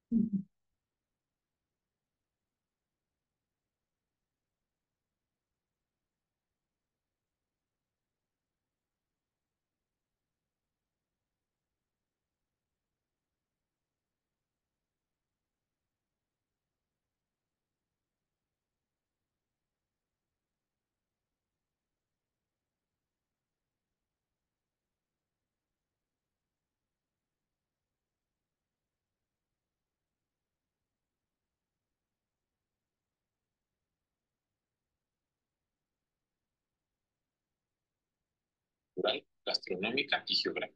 cultural, gastronómica y geográfica.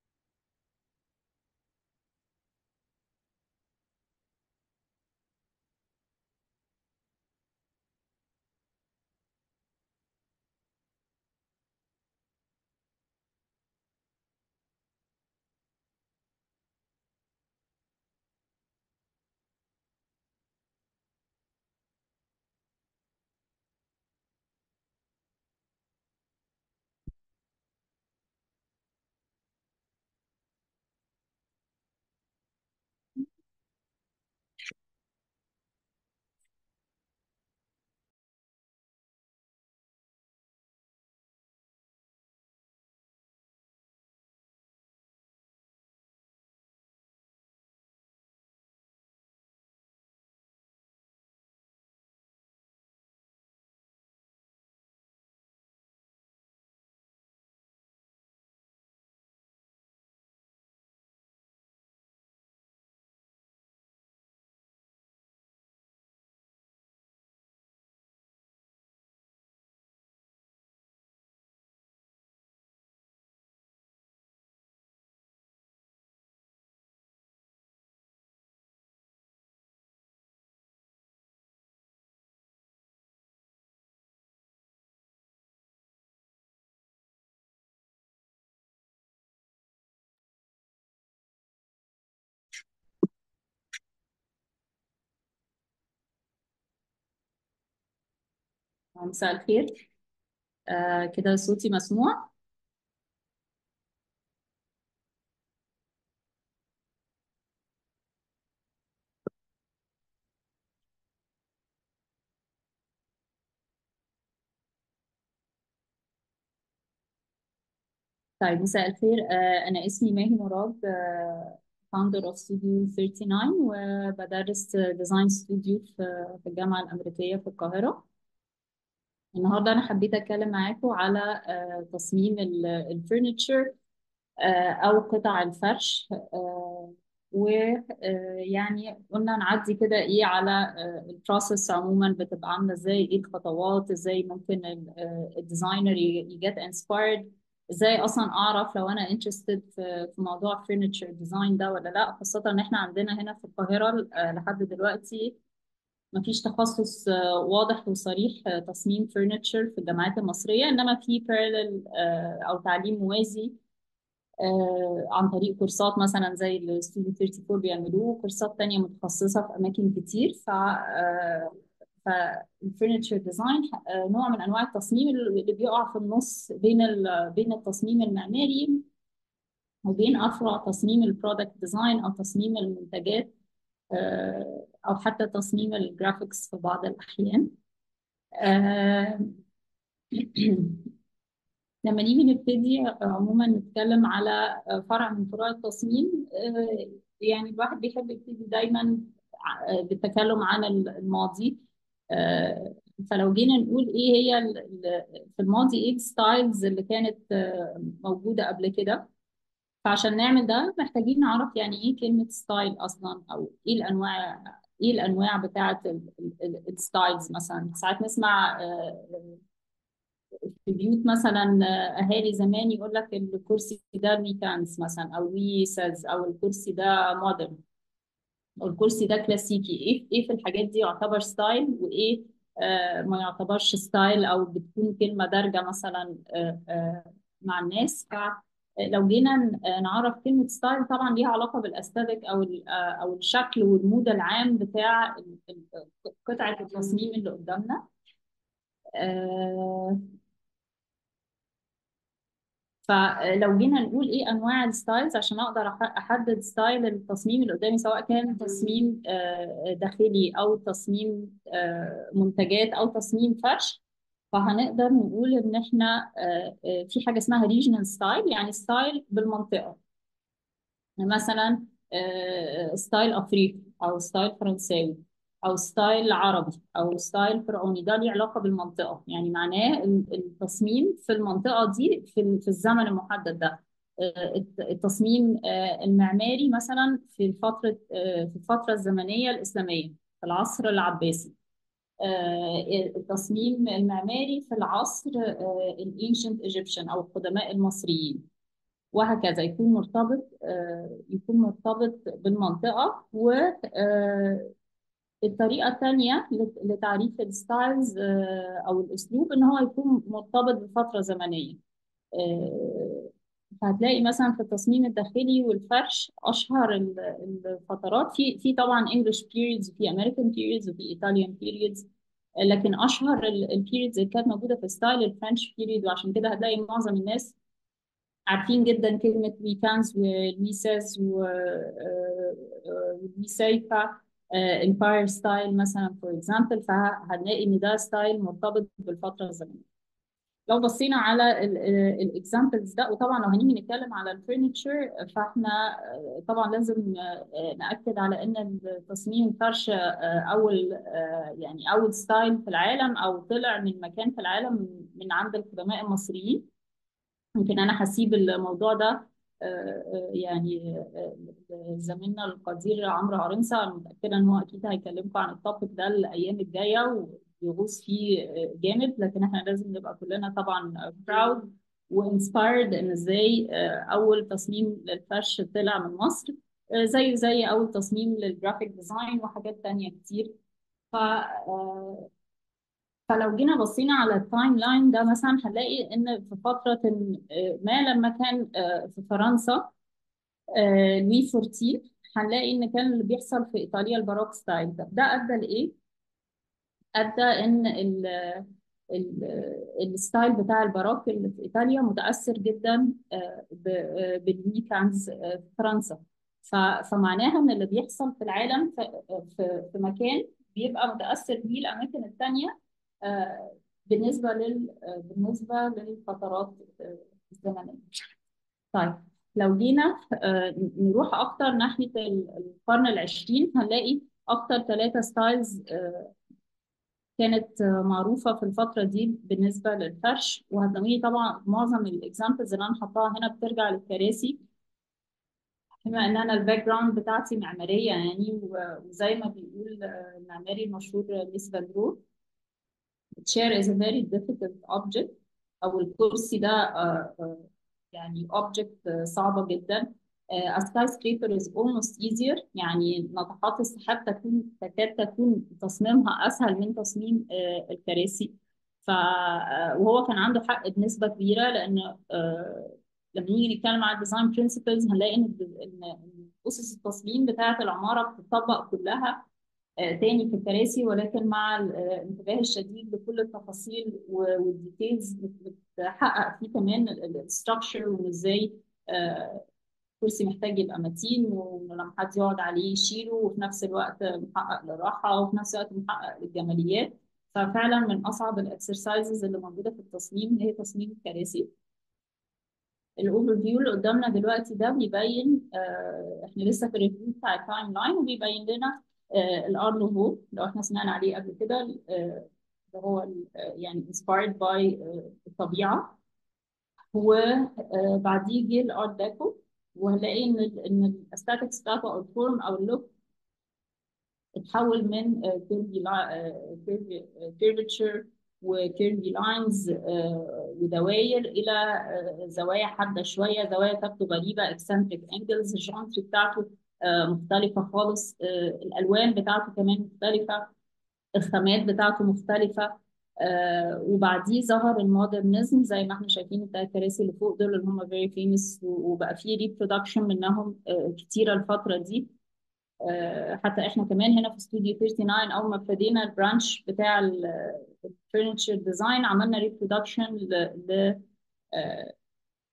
مساء الخير آه كده صوتي مسموع طيب مساء الخير آه أنا اسمي ماهي مراد آه founder of Studio 39 وبدرس ديزاين ستوديو في في الجامعة الأمريكية في القاهرة النهاردة أنا حبيت أتكلم معاكم على آه تصميم الفurniture او قطع الفرش ويعني قلنا نعدي كده ايه على البروسيس عموما بتبقى عامله ازاي ايه الخطوات ازاي ممكن الديزاينر يجت انسبايرد ازاي اصلا اعرف لو انا انترستد في موضوع فرنتشر ديزاين ده ولا لا خاصه ان احنا عندنا هنا في القاهره لحد دلوقتي مفيش تخصص واضح وصريح تصميم فرنتشر في الجامعات المصريه انما في بارلل او تعليم موازي آه عن طريق كورسات مثلا زي الاستوديو 34 بيعملوه كورسات تانية متخصصة في أماكن كتير ف فالفرنتشر ديزاين نوع من أنواع التصميم اللي بيقع في النص بين بين التصميم المعماري وبين أفرع تصميم البرودكت ديزاين أو تصميم المنتجات آه أو حتى تصميم الجرافيكس في بعض الأحيان آه لما نيجي نبتدي عموما نتكلم على فرع من فروع التصميم يعني الواحد بيحب يبتدي دايما بالتكلم عن الماضي فلو جينا نقول ايه هي في الماضي ايه الستايلز اللي كانت موجوده قبل كده فعشان نعمل ده محتاجين نعرف يعني ايه كلمه ستايل اصلا او ايه الانواع ايه الانواع بتاعه الستايلز مثلا ساعات نسمع في بيوت مثلا اهالي زمان يقول لك الكرسي ده ريكانس مثلا او ريسز او الكرسي ده مودرن او الكرسي ده كلاسيكي ايه ايه في الحاجات دي يعتبر ستايل وايه آه ما يعتبرش ستايل او بتكون كلمه دارجه مثلا آه آه مع الناس فلو جينا نعرف كلمه ستايل طبعا ليها علاقه بالاستاتيك او او الشكل والمود العام بتاع قطعه التصميم اللي قدامنا آه فلو جينا نقول ايه انواع الستايلز عشان اقدر أح- احدد ستايل التصميم اللي قدامي سواء كان تصميم آه، داخلي او تصميم آه، منتجات او تصميم فرش فهنقدر نقول ان احنا آه، آه، في حاجه اسمها ريجنال ستايل يعني ستايل بالمنطقه مثلا آه، ستايل افريقي او ستايل فرنساوي او ستايل عربي او ستايل فرعوني ده ليه علاقه بالمنطقه يعني معناه ال- التصميم في المنطقه دي في ال- في الزمن المحدد ده آه، الت- التصميم آه، المعماري مثلا في فتره آه، في الفتره الزمنيه الاسلاميه في العصر العباسي آه، التصميم المعماري في العصر الانشنت ايجيبشن او القدماء المصريين وهكذا يكون مرتبط آه، يكون مرتبط بالمنطقة والطريقة الثانية لتعريف الستايلز آه، أو الأسلوب إن هو يكون مرتبط بفترة زمنية آه، فهتلاقي مثلا في التصميم الداخلي والفرش أشهر ال- الفترات في في طبعا English periods وفي American periods وفي Italian periods لكن أشهر البيريدز اللي كانت موجودة في ستايل الفرنش بيريد وعشان كده هتلاقي معظم الناس عارفين جدا كلمة ويكانز ولويساز ولويسايكا امباير ستايل مثلا فور اكزامبل فهنلاقي ان ده ستايل مرتبط بالفترة الزمنية لو بصينا على الاكزامبلز ده وطبعا لو هنيجي نتكلم على الفurniture فاحنا آه، طبعا لازم آه، ناكد على ان التصميم الفرش آه، اول آه، يعني اول ستايل في العالم او طلع من مكان في العالم من عند القدماء المصريين يمكن انا هسيب الموضوع ده آه، آه، يعني آه، زميلنا القدير عمرو عرنسة انا متاكده ان هو اكيد هيكلمكم عن التوبيك ده الايام الجايه ويغوص فيه آه، جامد لكن احنا لازم نبقى كلنا طبعا براود وانسبايرد ان ازاي آه، اول تصميم للفرش طلع من مصر آه، زيه زي اول تصميم للجرافيك ديزاين وحاجات تانية كتير ف آه، فلو جينا بصينا على التايم لاين ده مثلا هنلاقي ان في فتره آه، ما لما كان آه، في فرنسا آه، لوي 14 هنلاقي ان كان اللي بيحصل في ايطاليا الباروك ستايل ده ده ادى لايه؟ ادى ان ال ال الستايل بتاع الباروك اللي في ايطاليا متاثر جدا آه، ب- آه، بالويكاندز آه، في فرنسا ف- فمعناها ان اللي بيحصل في العالم في في في مكان بيبقى متاثر بيه الاماكن التانيه آه، بالنسبه لل آه، بالنسبه للفترات آه، الزمنيه. طيب لو جينا آه، نروح اكتر ناحيه ال- القرن العشرين هنلاقي اكتر ثلاثه ستايلز كانت آه، معروفه في الفتره دي بالنسبه للفرش وهتلاقي طبعا معظم الاكزامبلز اللي انا حطاها هنا بترجع للكراسي بما ان انا الباك جراوند بتاعتي معماريه يعني و- وزي ما بيقول آه، المعماري المشهور ليس فالرو chair is a very difficult object أو الكرسي ده آه، آه، يعني object آه، صعبة جدا آه، a skyscraper is almost easier يعني ناطحات السحاب تكون تكاد تكون تصميمها أسهل من تصميم آه، الكراسي ف آه، وهو كان عنده حق بنسبة كبيرة لأن آه، لما نيجي نتكلم على الديزاين برنسبلز هنلاقي إن إن إن أسس التصميم بتاعة العمارة بتطبق كلها آه، تاني في الكراسي ولكن مع ال- آه، الانتباه الشديد لكل التفاصيل و- والديتيلز بت- بتحقق فيه كمان الستراكشر وازاي آه، الكرسي محتاج يبقى متين ولما حد يقعد عليه يشيله وفي نفس الوقت محقق للراحة وفي نفس الوقت محقق للجماليات ففعلا من أصعب الإكسرسايزز اللي موجودة في التصميم هي تصميم الكراسي الاوفر فيو اللي قدامنا دلوقتي ده بيبين آه احنا لسه في الريفيو بتاع التايم لاين وبيبين لنا آه الار نوفو لو احنا سمعنا عليه قبل كده آه اللي هو ال- آه، يعني inspired by آه الطبيعه وبعديه جه الارت ديكو وهنلاقي ان ال- ان الاستاتكس بتاعته او الفورم او اللوك اتحول من كيرفي كيرفتشر وكيرفي لاينز ودوائر الى آه، زوايا حاده شويه زوايا تبدو غريبه اكسنتريك انجلز الجيومتري بتاعته آه، مختلفه خالص آه، الالوان بتاعته كمان مختلفه الخامات بتاعته مختلفه آه، وبعديه ظهر المودرنزم زي ما احنا شايفين بتاع الكراسي اللي فوق دول اللي هم فيري فيمس وبقى في ريبرودكشن منهم آه، كتيره الفتره دي آه، حتى احنا كمان هنا في استوديو 39 اول ما ابتدينا البرانش بتاع الفurniture ديزاين عملنا ريبرودكشن ل ل- آه،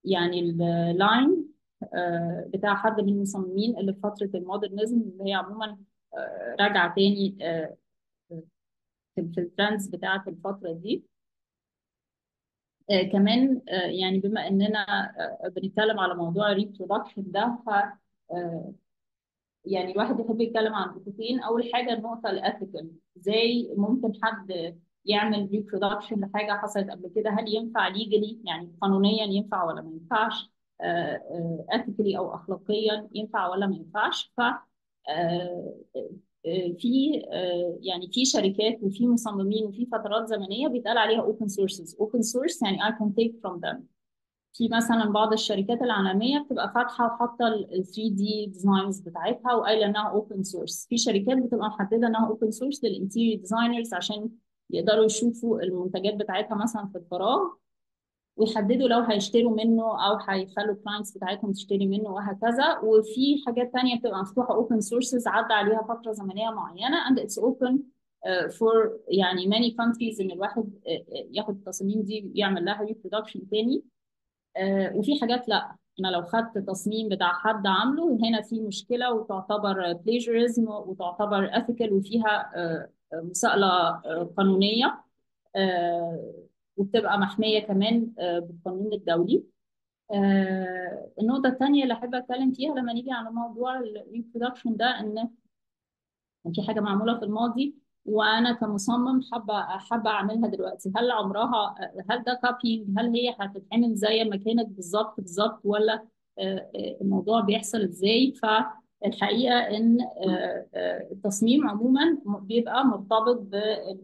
يعني اللاين بتاع حد من المصممين اللي في فتره المودرنزم اللي هي عموما آه، راجعه تاني آه، في في الترندز بتاعه الفتره دي آه، كمان آه، يعني بما اننا آه، بنتكلم على موضوع الريبرودكشن ده ف آه، يعني الواحد يحب يتكلم عن نقطتين اول حاجه النقطه الاثيكال ازاي ممكن حد يعمل ريبرودكشن لحاجه حصلت قبل كده هل ينفع ليجلي يعني قانونيا ينفع ولا ما ينفعش اثيكالي او اخلاقيا ينفع ولا ما ينفعش ف آه، آه، في آه، يعني في شركات وفي مصممين وفي فترات زمنيه بيتقال عليها اوبن سورسز اوبن سورس يعني I can take from them في مثلا بعض الشركات العالميه بتبقى فاتحه وحاطه ال 3 دي ديزاينز بتاعتها وقايله انها اوبن سورس في شركات بتبقى محدده انها اوبن سورس للانتيريور ديزاينرز عشان يقدروا يشوفوا المنتجات بتاعتها مثلا في الفراغ ويحددوا لو هيشتروا منه او هيخلوا الكلاينتس بتاعتهم تشتري منه وهكذا وفي حاجات تانية بتبقى مفتوحه اوبن سورسز عدى عليها فتره زمنيه معينه and it's open uh, for يعني many countries ان الواحد uh, uh, ياخد التصاميم دي ويعمل لها reproduction تاني uh, وفي حاجات لا انا لو خدت تصميم بتاع حد عامله هنا في مشكله وتعتبر plagiarism وتعتبر ethical وفيها uh, مساءله uh, قانونيه آه، وبتبقى محمية كمان آه، بالقانون الدولي آه، النقطة الثانية اللي أحب أتكلم فيها لما نيجي على موضوع الريبرودكشن ده إن كان في حاجة معمولة في الماضي وأنا كمصمم حابة حابة أعملها دلوقتي هل عمرها هل ده كوبينج هل هي هتتعمل زي ما كانت بالظبط بالظبط ولا آه، آه، الموضوع بيحصل إزاي فالحقيقة إن آه، آه، التصميم عموما بيبقى مرتبط بال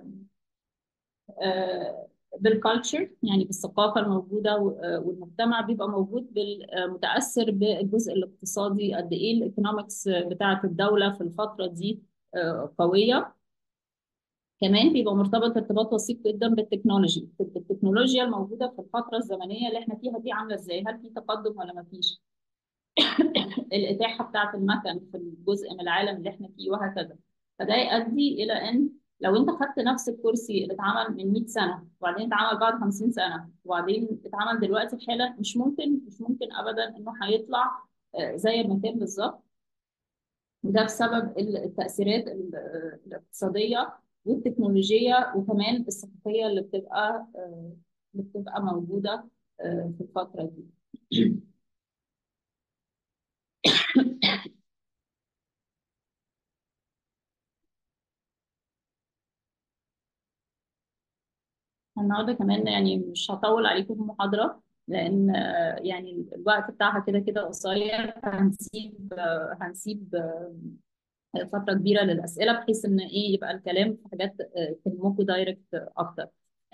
بالكالتشر يعني بالثقافة الموجودة والمجتمع بيبقى موجود متأثر بالجزء الاقتصادي قد إيه الإيكونومكس بتاعة الدولة في الفترة دي قوية كمان بيبقى مرتبط ارتباط وثيق جدا بالتكنولوجي التكنولوجيا الموجودة في الفترة الزمنية اللي احنا فيها دي عاملة ازاي هل في تقدم ولا ما فيش الإتاحة بتاعة المكن في الجزء من العالم اللي احنا فيه وهكذا فده يؤدي إلى أن لو انت خدت نفس الكرسي اللي اتعمل من 100 سنه وبعدين اتعمل بعد 50 سنه وبعدين اتعمل دلوقتي حالا مش ممكن مش ممكن ابدا انه هيطلع آه، زي ما كان بالظبط وده بسبب التاثيرات ال- الاقتصاديه والتكنولوجيه وكمان الثقافيه اللي بتبقى آه، اللي بتبقى موجوده آه، في الفتره دي النهارده كمان يعني مش هطول عليكم في المحاضرة لأن آه، يعني الوقت بتاعها كده كده قصير هنسيب آه، هنسيب آه، فترة كبيرة للأسئلة بحيث إن إيه يبقى الكلام في حاجات آه، تهمكم دايركت أكتر.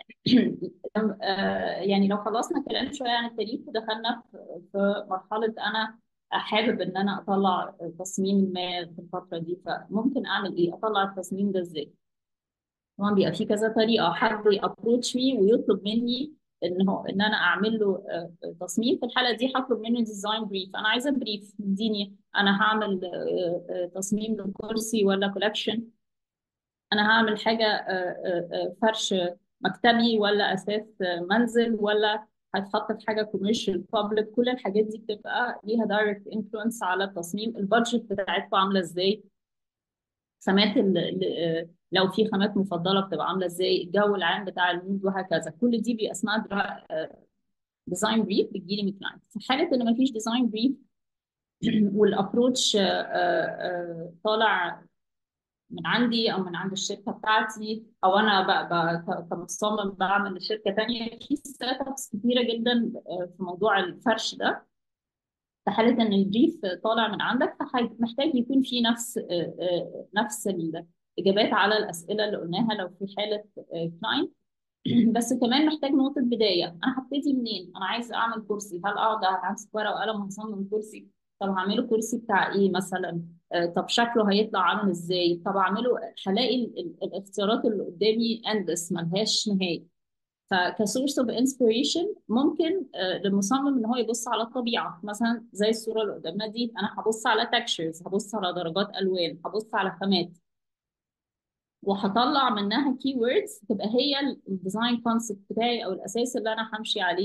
آه، يعني لو خلصنا كلام شوية عن التاريخ ودخلنا في في مرحلة أنا حابب إن أنا أطلع تصميم ما في الفترة دي فممكن أعمل إيه؟ أطلع التصميم ده إزاي؟ طبعا بيبقى في كذا طريقه حد يابروتش مي ويطلب مني ان هو ان انا اعمل له آه، آه، تصميم في الحاله دي هطلب منه ديزاين بريف انا عايزه بريف اديني انا هعمل آه، آه، تصميم لكرسي ولا كولكشن انا هعمل حاجه آه، آه، آه، فرش مكتبي ولا اساس آه، منزل ولا هتحط في حاجه كوميرشال بابليك كل الحاجات دي بتبقى ليها دايركت انفلونس على التصميم البادجت بتاعتكم عامله ازاي خامات ال- ال- لو في خامات مفضله بتبقى عامله ازاي الجو العام بتاع المود وهكذا كل دي بيبقى اسمها ديزاين بريف بتجيلي من كلاينت في حاله ان مفيش ديزاين بريف والابروتش طالع من عندي او من عند الشركه بتاعتي او انا ب- ب- كمصمم بعمل لشركه تانيه في ستارت ابس كتيره جدا آه، في موضوع الفرش ده في حالة إن البريف طالع من عندك فمحتاج يكون في نفس آه، آه، نفس الإجابات على الأسئلة اللي قلناها لو في حالة كلاينت بس كمان محتاج نقطة بداية أنا هبتدي منين؟ أنا عايز أعمل كرسي هل أقعد أمسك ورقة وقلم وهصمم كرسي؟ طب هعمله كرسي بتاع إيه مثلا؟ آه، طب شكله هيطلع عامل إزاي؟ طب أعمله هلاقي ال- ال- الاختيارات اللي قدامي اندلس ملهاش نهاية فكسورس اوف انسبيريشن ممكن آه، للمصمم ان هو يبص على الطبيعه مثلا زي الصوره اللي قدامنا دي انا هبص على تكشرز هبص على درجات الوان هبص على خامات وهطلع منها كي ووردز تبقى هي الديزاين كونسبت بتاعي او الاساس اللي انا همشي عليه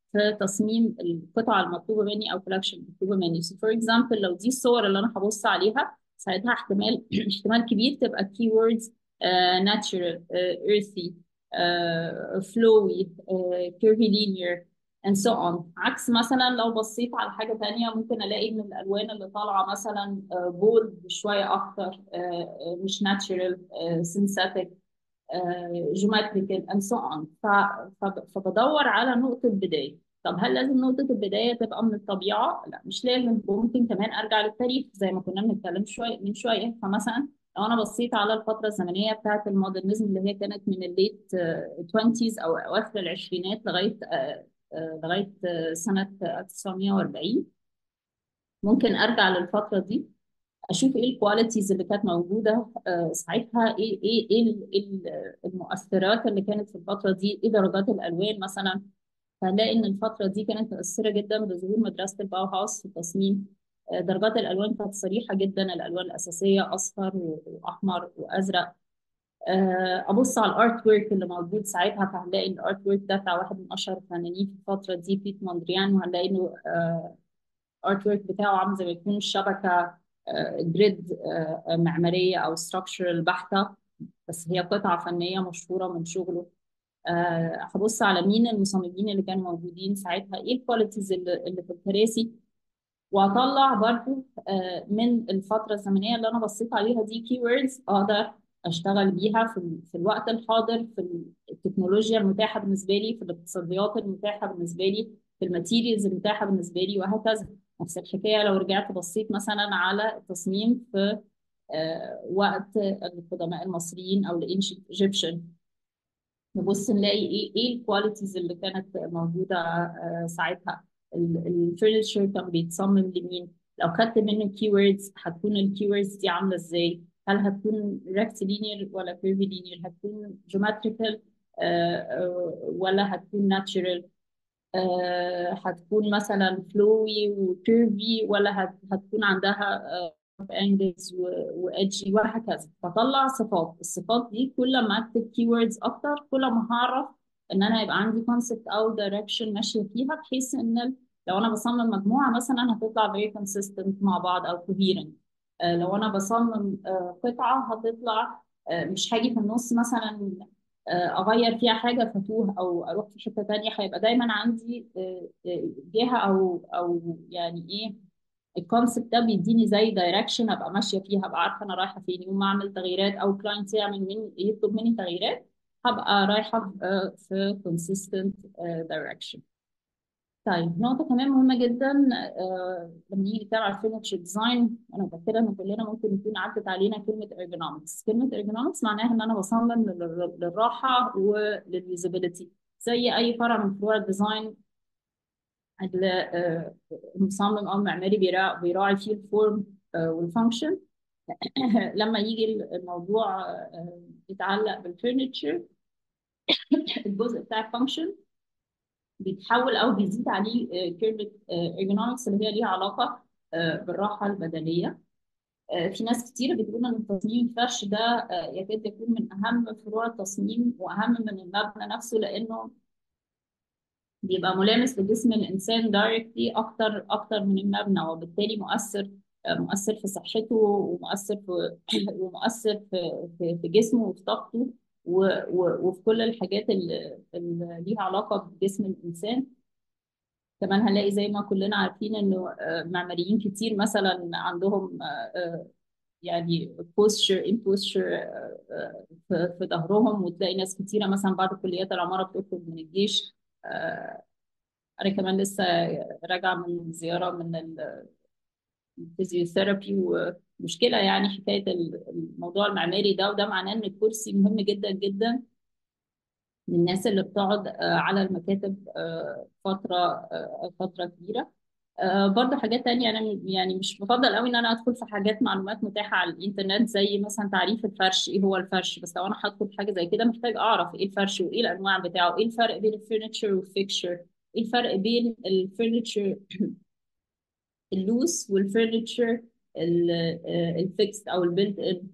في تصميم القطعه المطلوبه مني او كولكشن المطلوبه مني so for example لو دي الصور اللي انا هبص عليها ساعتها احتمال احتمال كبير تبقى keywords uh, natural uh, earthy uh, flowy uh, curvy linear and so on عكس مثلا لو بصيت على حاجة تانية ممكن ألاقي إن الألوان اللي طالعة مثلا بولد شوية أكتر uh, مش natural uh, synthetic جيومتريكال and so on ف... ف... فبدور على نقطة بداية طب هل لازم نقطة البداية تبقى من الطبيعة؟ لا مش لازم ممكن كمان أرجع للتاريخ زي ما كنا بنتكلم شوية من شوية فمثلا لو أنا بصيت على الفترة الزمنية بتاعت المودرنزم اللي هي كانت من الليت 20s أو أواخر العشرينات لغاية لغاية سنة 1940 ممكن أرجع للفترة دي اشوف ايه الكواليتيز اللي كانت موجوده آه ساعتها ايه ايه ايه المؤثرات اللي كانت في الفتره دي ايه درجات الالوان مثلا فهنلاقي ان الفتره دي كانت مؤثره جدا بظهور مدرسه الباو هاوس في التصميم آه درجات الالوان كانت صريحه جدا الالوان الاساسيه اصفر واحمر وازرق آه ابص على الارت ورك اللي موجود ساعتها فهنلاقي ان الارت ورك ده بتاع واحد من اشهر الفنانين في الفتره دي بيت موندريان وهنلاقي انه الارت ورك بتاعه عامل زي ما يكون شبكه جريد معماريه او ستراكشرال بحته بس هي قطعه فنيه مشهوره من شغله هبص على مين المصممين اللي كانوا موجودين ساعتها ايه الكواليتيز اللي في الكراسي واطلع برضو من الفتره الزمنيه اللي انا بصيت عليها دي كي ووردز اقدر اشتغل بيها في, في الوقت الحاضر في التكنولوجيا المتاحه بالنسبه لي في الاقتصاديات المتاحه بالنسبه لي في الماتيريالز المتاحه بالنسبه لي وهكذا نفس الحكايه لو رجعت بصيت مثلا على التصميم في آه وقت القدماء المصريين او الانشنت ايجيبشن نبص نلاقي ايه ايه الكواليتيز اللي كانت موجوده آه ساعتها الفرنتشر كان بيتصمم لمين لو خدت منه كي ووردز هتكون الكي ووردز دي عامله ازاي هل هتكون ريكتيلينير ولا كيرفيلينير هتكون جيومتريكال آه ولا هتكون ناتشرال آه هتكون مثلا فلوي وكيرفي ولا هت هتكون عندها انجلز وايدجي وهكذا بطلع صفات الصفات دي كل ما اكتب كي ووردز اكتر كل ما هعرف ان انا يبقى عندي كونسبت او دايركشن ماشيه فيها بحيث ان لو انا بصمم مجموعه مثلا هتطلع very consistent مع بعض او coherent آه لو انا بصمم آه قطعه هتطلع مش هاجي في النص مثلا اغير فيها حاجه فتوه او اروح في حته تانية هيبقى دايما عندي جهه او او يعني ايه الكونسبت ده بيديني زي دايركشن ابقى ماشيه فيها ابقى عارفه انا رايحه فين يوم ما اعمل تغييرات او كلاينت يعمل مني يطلب مني تغييرات هبقى رايحه في consistent direction طيب نقطة كمان مهمة جدا آه لما نيجي نتكلم على الفيرنتشر ديزاين أنا متأكدة إن كلنا ممكن يكون عدت علينا كلمة ergonomics، كلمة ergonomics معناها إن أنا بصمم للراحة ولليوزابيلتي زي أي فرع من فروع الديزاين المصمم أو المعماري بيراعي فيه الفورم والفانكشن لما يجي الموضوع يتعلق بالفيرنتشر الجزء بتاع الفانكشن بيتحول او بيزيد عليه كلمه ergonomics اللي هي ليها علاقه بالراحه البدنيه في ناس كتير بتقول ان تصميم الفرش ده يكاد يكون من اهم فروع التصميم واهم من المبنى نفسه لانه بيبقى ملامس لجسم الانسان دايركتلي اكتر اكتر من المبنى وبالتالي مؤثر مؤثر في صحته ومؤثر في ومؤثر في في جسمه وفي طاقته وفي كل الحاجات اللي, اللي ليها علاقه بجسم الانسان كمان هنلاقي زي ما كلنا عارفين انه معماريين كتير مثلا عندهم يعني بوستشر ان بوستشر في ظهرهم وتلاقي ناس كتيره مثلا بعد كليات العماره بتخرج من الجيش انا كمان لسه راجعه من زياره من الفيزيوثيرابي ومشكله يعني حكايه الموضوع المعماري ده وده معناه ان الكرسي مهم جدا جدا للناس اللي بتقعد على المكاتب فتره فتره كبيره برضه حاجات تانية أنا يعني مش بفضل قوي إن أنا أدخل في حاجات معلومات متاحة على الإنترنت زي مثلا تعريف الفرش إيه هو الفرش بس لو أنا هدخل في حاجة زي كده محتاج أعرف إيه الفرش وإيه الأنواع بتاعه إيه الفرق بين الفurniture والفيكشر إيه الفرق بين الفurniture اللوس والفurniture الفيكست أو البيلت إن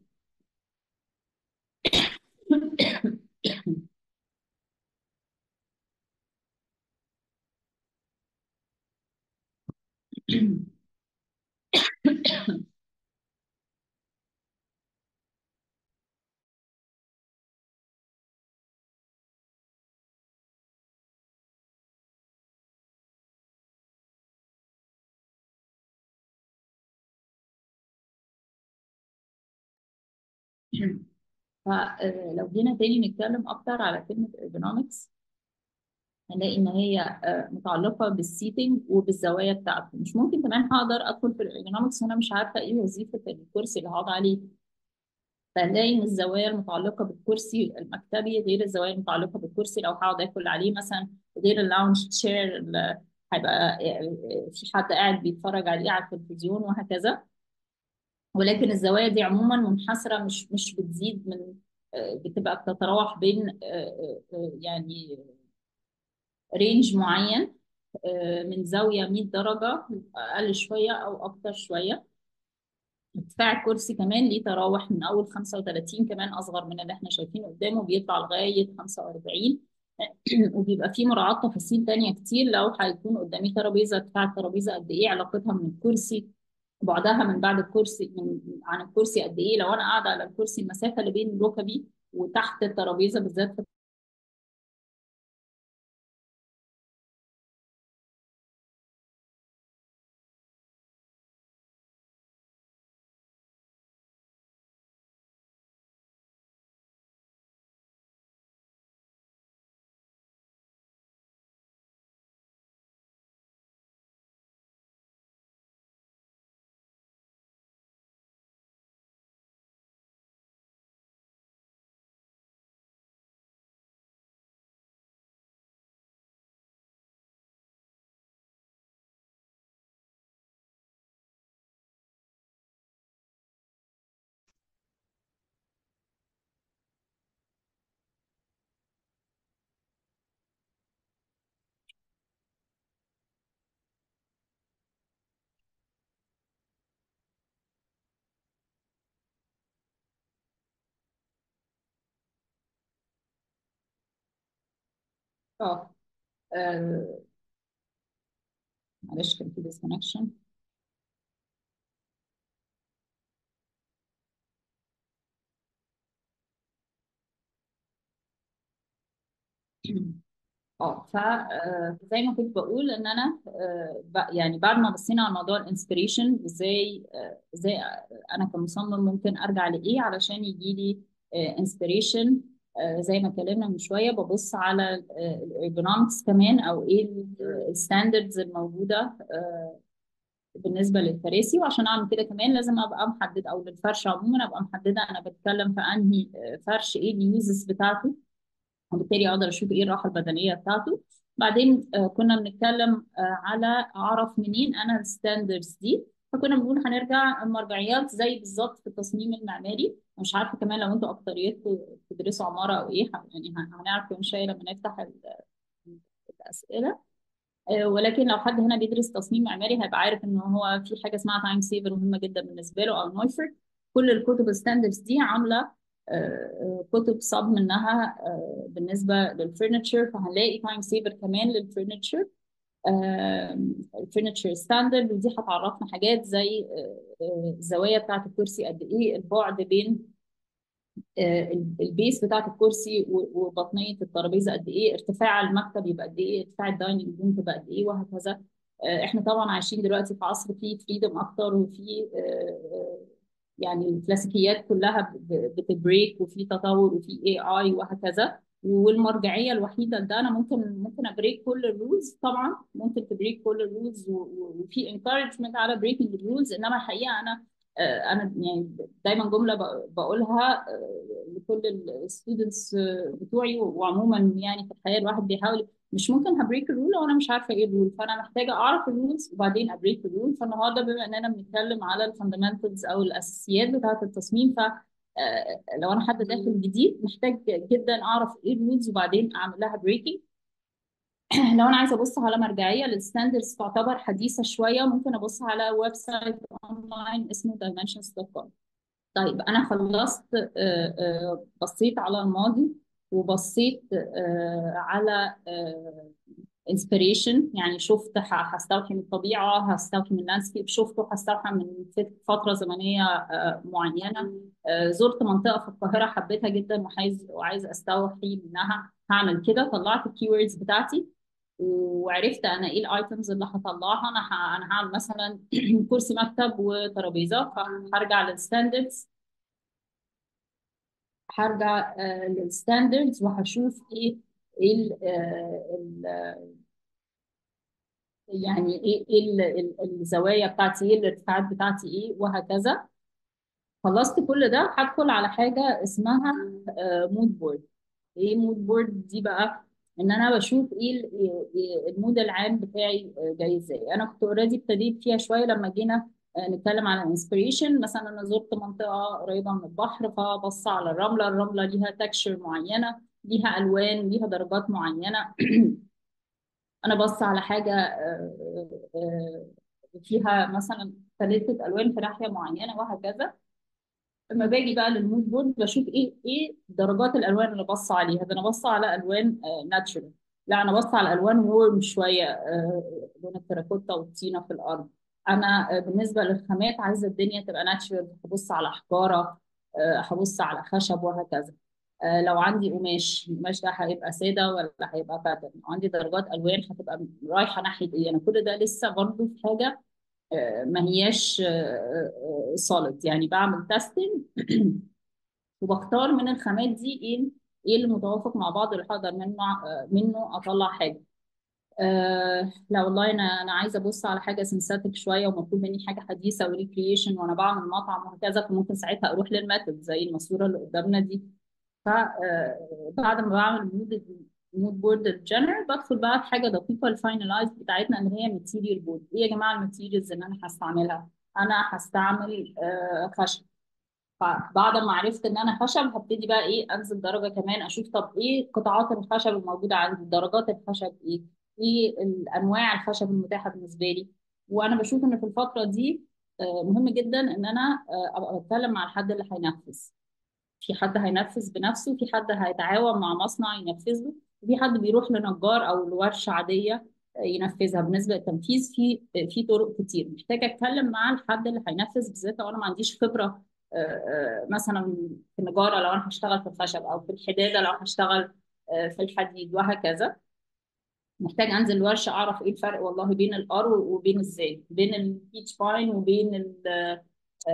فلو جينا تاني نتكلم اكتر على كلمه ergonomics هنلاقي ان هي آه، متعلقه بالسيتنج وبالزوايا بتاعته مش ممكن كمان هقدر ادخل في الارجونومكس وانا مش عارفه ايه وظيفه الكرسي اللي هقعد عليه فهنلاقي ان الزوايا المتعلقه بالكرسي المكتبي غير الزوايا المتعلقه بالكرسي لو هقعد اكل عليه مثلا غير اللاونج تشير اللي هيبقى آه، في حد قاعد بيتفرج عليه على التلفزيون وهكذا ولكن الزوايا دي عموما منحسره مش مش بتزيد من آه، بتبقى بتتراوح بين آه، آه، يعني رينج معين آه، من زاويه 100 درجه اقل شويه او اكتر شويه ارتفاع الكرسي كمان ليه تراوح من اول 35 كمان اصغر من اللي احنا شايفينه قدامه بيطلع لغايه 45 وبيبقى فيه مراعاة تفاصيل تانية كتير لو هيكون قدامي ترابيزه ارتفاع الترابيزه قد ايه علاقتها من الكرسي بعدها من بعد الكرسي من عن الكرسي قد ايه لو انا قاعده على الكرسي المسافه اللي بين ركبي وتحت الترابيزه بالذات في اه آه، معلش كان في ديسكونكشن اه فزي ما كنت بقول ان انا آه، ب- يعني بعد ما بصينا على موضوع الانسبيريشن ازاي آه، ازاي انا كمصمم ممكن ارجع لايه علشان يجي لي انسبيريشن زي ما اتكلمنا من شويه ببص على الايرجونومكس كمان او ايه الستاندردز الموجوده آه، بالنسبه للكراسي وعشان اعمل كده كمان لازم ابقى محدد او للفرش عموما ابقى محدده انا بتكلم في انهي آه، فرش ايه اليوزز بتاعته وبالتالي اقدر اشوف ايه الراحه البدنيه بتاعته بعدين آه، كنا بنتكلم آه، على اعرف منين انا الستاندردز دي فكنا بنقول هنرجع المرجعيات زي بالظبط في التصميم المعماري مش عارفه كمان لو انتوا اكتريتكم بتدرسوا عماره او ايه ه- يعني ه- هنعرف يوم شويه لما نفتح ال- الاسئله آه، ولكن لو حد هنا بيدرس تصميم معماري هيبقى عارف ان هو في حاجه اسمها تايم سيفر مهمه جدا بالنسبه له او نويفر كل الكتب الستاندردز دي عامله آه، آه، كتب صب منها آه، بالنسبه للفurniture فهنلاقي تايم سيفر كمان للفurniture الفurniture ستاندرد ودي هتعرفنا حاجات زي آه، آه، الزوايا بتاعت الكرسي قد ايه البعد بين آه، البيس بتاعت الكرسي و- وبطنيه الترابيزه قد ايه ارتفاع المكتب يبقى قد ايه ارتفاع الدايننج روم تبقى قد ايه وهكذا آه، احنا طبعا عايشين دلوقتي في عصر فيه فريدم اكتر وفي آه، آه، يعني الكلاسيكيات كلها ب- بتبريك وفي تطور وفي اي اي وهكذا والمرجعيه الوحيده لده انا ممكن ممكن ابريك كل الرولز طبعا ممكن تبريك كل الرولز وفي انكارجمنت على بريكنج الرولز انما الحقيقه انا آه، انا يعني دايما جمله ب- بقولها آه، لكل الستودنتس بتوعي وعموما يعني في الحياه الواحد بيحاول مش ممكن هبريك الرول لو انا مش عارفه ايه الرول فانا محتاجه اعرف الرولز وبعدين ابريك الرول فالنهارده بما اننا بنتكلم على الفاندمنتالز او الاساسيات بتاعه التصميم ف آه، لو انا حد داخل جديد محتاج جدا اعرف ايه الرولز وبعدين اعمل لها بريكنج لو انا عايزه ابص على مرجعيه للستاندردز تعتبر حديثه شويه ممكن ابص على ويب سايت اونلاين اسمه dimensions.com طيب انا خلصت آه، آه، بصيت على الماضي وبصيت آه، على آه، انسبيريشن يعني شفت ه- هستوحي من الطبيعه هستوحي من اللاندسكيب شفته هستوحي من فت- فتره زمنيه آه، معينه آه، زرت منطقه في القاهره حبيتها جدا وعايز وعايز استوحي منها هعمل كده طلعت الكيوردز بتاعتي وعرفت انا ايه الايتمز اللي هطلعها انا ه- انا هعمل مثلا كرسي مكتب وترابيزه فهرجع للستاندردز هرجع آه، للستاندردز وهشوف ايه ايه ال- آه، ال- يعني ايه ايه ال- ال- الزوايا بتاعتي ايه الارتفاعات بتاعتي ايه وهكذا خلصت كل ده هدخل على حاجه اسمها مود بورد ايه مود بورد دي بقى ان انا بشوف ايه ال- إيه المود العام بتاعي آه، جاي ازاي انا كنت اوريدي ابتديت فيها شويه لما جينا آه، نتكلم على الانسبيريشن مثلا انا زرت منطقه قريبه من البحر فبص على الرمله الرمله ليها تكشر معينه ليها الوان ليها درجات معينه انا بص على حاجه آه، آه، فيها مثلا ثلاثه الوان في ناحيه معينه وهكذا لما باجي بقى للمود بورد بشوف ايه ايه درجات الالوان اللي بص عليها ده انا بص على الوان ناتشورال لا انا بص على الوان وورم شويه آه، لون التراكوتا والطينه في الارض انا آه، بالنسبه للخامات عايزه الدنيا تبقى ناتشورال هبص على حجاره آه، هبص على خشب وهكذا آه، لو عندي قماش القماش ده هيبقى ساده ولا هيبقى باترن عندي درجات الوان هتبقى رايحه ناحيه ايه انا كل ده لسه برضو في حاجه آه، ما هياش سوليد يعني بعمل تيستنج وبختار من الخامات دي ايه ايه اللي متوافق مع بعض اللي هقدر منه آه، منه اطلع حاجه آه لا والله انا انا عايزه ابص على حاجه سنساتيك شويه ومطلوب مني حاجه حديثه وريكريشن وانا بعمل مطعم وهكذا فممكن ساعتها اروح للميثود زي الماسوره اللي قدامنا دي فبعد ما بعمل مود مود بورد الجنرال بدخل بقى في حاجه دقيقه الفاينلايز بتاعتنا اللي هي ماتيريال بورد ايه يا جماعه الماتيريالز اللي انا هستعملها انا هستعمل آه، خشب فبعد ما عرفت ان انا خشب هبتدي بقى ايه انزل درجه كمان اشوف طب ايه قطاعات الخشب الموجوده عندي درجات الخشب ايه ايه الانواع الخشب المتاحه بالنسبه لي وانا بشوف ان في الفتره دي آه، مهم جدا ان انا آه، ابقى بتكلم مع الحد اللي هينفذ في حد هينفذ بنفسه في حد هيتعاون مع مصنع ينفذه وفي حد بيروح لنجار او لورشه عاديه ينفذها بالنسبه للتنفيذ في في طرق كتير محتاجه اتكلم مع الحد اللي هينفذ بالذات لو انا ما عنديش خبره آه، آه، مثلا في النجاره لو انا هشتغل في الخشب او في الحداده لو هشتغل آه، في الحديد وهكذا محتاج انزل ورشه اعرف ايه الفرق والله بين الار وبين الزيت بين البيتش باين وبين ال آه،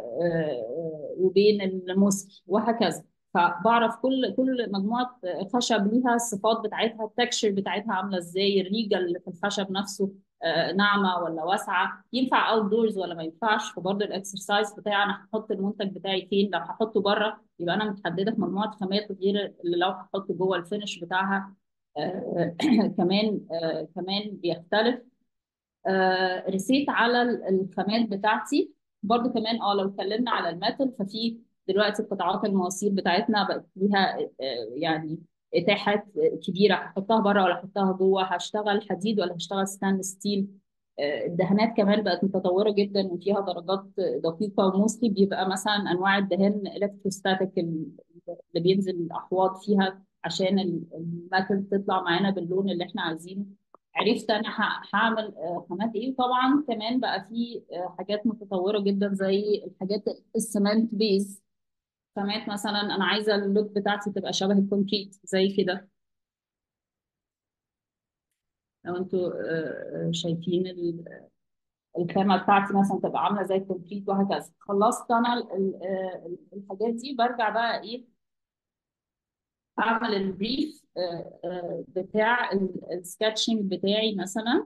آه، وبين الموسكي وهكذا فبعرف كل كل مجموعه خشب ليها الصفات بتاعتها التكشر بتاعتها عامله ازاي الريجه اللي في الخشب نفسه آه، ناعمه ولا واسعه ينفع اوت دورز ولا ما ينفعش فبرضه الاكسرسايز بتاعي انا هحط المنتج بتاعي فين لو هحطه بره يبقى انا متحدده في مجموعه خامات غير اللي لو هحطه جوه الفينش بتاعها آه، كمان آه، كمان بيختلف آه، رسيت على ال- الخامات بتاعتي برضو كمان اه لو اتكلمنا على الميتال ففي دلوقتي قطاعات المواسير بتاعتنا بقت ليها آه، يعني اتاحات كبيره هحطها بره ولا هحطها جوه هشتغل حديد ولا هشتغل ستانلس ستيل آه، الدهانات كمان بقت متطوره جدا وفيها درجات دقيقه وموستلي بيبقى مثلا انواع الدهان الكتروستاتيك اللي بينزل الاحواض فيها عشان ال- الميتال تطلع معانا باللون اللي احنا عايزينه عرفت انا ه- هعمل آه، خامات ايه وطبعا كمان بقى في آه، حاجات متطوره جدا زي الحاجات السمنت بيز خامات مثلا انا عايزه اللوك بتاعتي تبقى شبه الكونكريت زي كده لو انتوا آه، آه، شايفين ال- الخامه بتاعتي مثلا تبقى عامله زي الكونكريت وهكذا خلصت انا ال- ال- آه، الحاجات دي برجع بقى ايه اعمل البريف آه، آه، بتاع السكتشنج بتاعي مثلا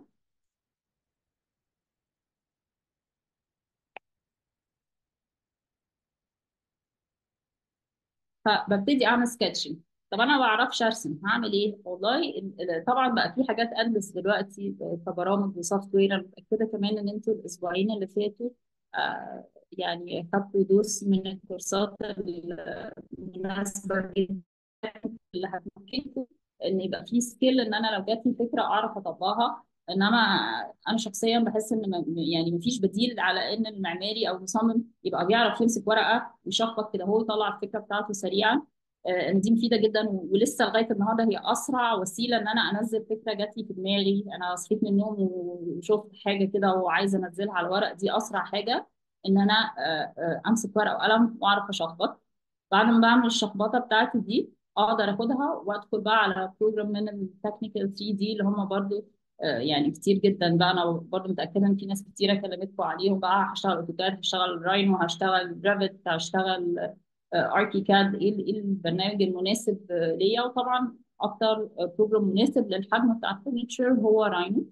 فببتدي اعمل سكتشنج طب انا ما بعرفش ارسم هعمل ايه والله ال- ال- طبعا بقى في حاجات اندلس دلوقتي كبرامج وسوفت وير انا متاكده كمان ان انتوا الاسبوعين اللي فاتوا آه يعني خدتوا دوس من الكورسات المناسبه جدا اللي هتمكنكم ان يبقى في سكيل ان انا لو جات لي فكره اعرف اطبقها انما انا شخصيا بحس ان م- يعني مفيش بديل على ان المعماري او المصمم يبقى بيعرف يمسك ورقه ويشخبط كده هو يطلع الفكره بتاعته سريعا آه، ان دي مفيده جدا ولسه لغايه النهارده هي اسرع وسيله ان انا انزل فكره جات لي في دماغي انا صحيت من النوم وشفت حاجه كده وعايزه انزلها على الورق دي اسرع حاجه ان انا آه، آه، امسك ورقه وقلم واعرف اشخبط بعد ما بعمل الشخبطه بتاعتي دي اقدر اخدها وادخل بقى على بروجرام من التكنيكال 3 دي اللي هم برضو آه، يعني كتير جدا بقى انا برضو متاكده ان في ناس كتيره كلمتكم عليهم بقى هشتغل اوتوكاد هشتغل راينو هشتغل ريفت هشتغل اركي كاد ايه إيه البرنامج المناسب آه، ليا وطبعا اكتر بروجرام مناسب للحجم بتاع الفurniture هو راينو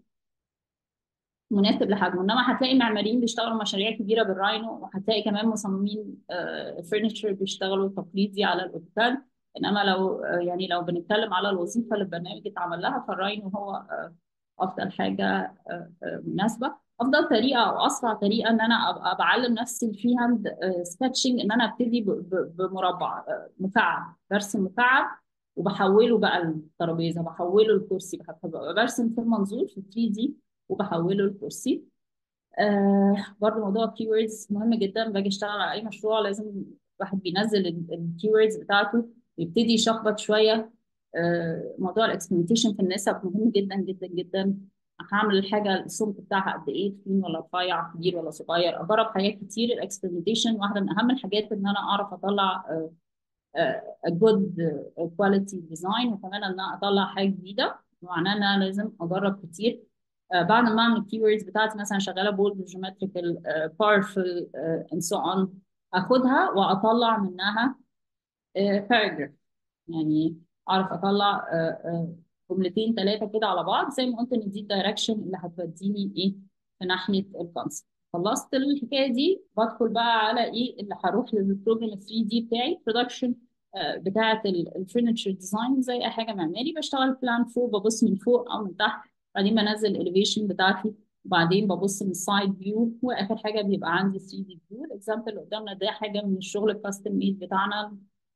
مناسب لحجمه انما هتلاقي معماريين بيشتغلوا مشاريع كبيره بالراينو وهتلاقي كمان مصممين فرنتشر بيشتغلوا تقليدي على الاوتوكاد انما لو آه، يعني لو بنتكلم على الوظيفه اللي البرنامج اتعمل لها فالراينو هو آه، افضل حاجه آه، آه، مناسبه افضل طريقه او اسرع طريقه ان انا ابقى بعلم نفسي الفري هاند سكتشنج ان انا ابتدي ب- ب- بمربع آه، مكعب برسم مكعب وبحوله بقى الترابيزه بحوله الكرسي بحب- برسم في المنظور في 3 دي وبحوله الكرسي آه برضه موضوع الكيوردز مهم جدا باجي اشتغل على اي مشروع لازم الواحد بينزل الكيوردز بتاعته يبتدي يشخبط شويه آه موضوع الاكسبerimentation في النسب مهم جدا جدا جدا هعمل الحاجه السمك بتاعها قد ايه تخين ولا رفيع كبير ولا صغير اجرب حاجات كتير الاكسبerimentation واحده من اهم الحاجات ان انا اعرف اطلع آه آه a good آه، quality design وكمان ان انا اطلع حاجه جديده معناه ان انا لازم اجرب كتير آه، بعد ما اعمل الكيوردز بتاعتي مثلا شغاله بولد جيومتريكال باورفul اند سو اون اخدها واطلع منها باراجراف يعني اعرف اطلع آه، آه، جملتين ثلاثه كده على بعض زي ما قلت ان دي الدايركشن اللي هتوديني ايه في ناحيه الكونسبت خلصت الحكايه دي بدخل بقى على ايه اللي هروح للبروجرام 3 دي بتاعي برودكشن بتاعه الفurniture ديزاين زي اي حاجه معماري بشتغل بلان فوق ببص من فوق او من تحت بعدين بنزل الاليفيشن بتاعتي وبعدين ببص من السايد فيو واخر حاجه بيبقى عندي 3 دي فيو الاكزامبل اللي قدامنا ده حاجه من الشغل الكاستم ميد بتاعنا